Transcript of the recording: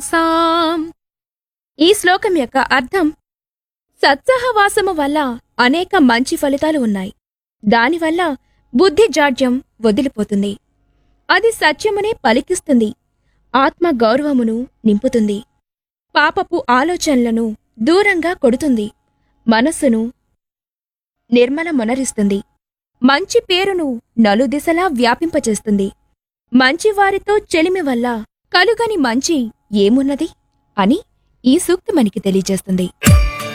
పుంసాం ఈ శ్లోకం యొక్క అర్థం సత్సహవాసము వల్ల అనేక మంచి ఫలితాలు ఉన్నాయి దానివల్ల బుద్ధి జాడ్యం వదిలిపోతుంది అది సత్యమునే పలికిస్తుంది ఆత్మ గౌరవమును నింపుతుంది పాపపు ఆలోచనలను దూరంగా కొడుతుంది మనస్సును నిర్మలమొనరిస్తుంది మంచి పేరును నలుదిశలా వ్యాపింపచేస్తుంది మంచివారితో చెలిమి వల్ల కలుగని మంచి ఏమున్నది అని ఈ సూక్తి మనకి తెలియజేస్తుంది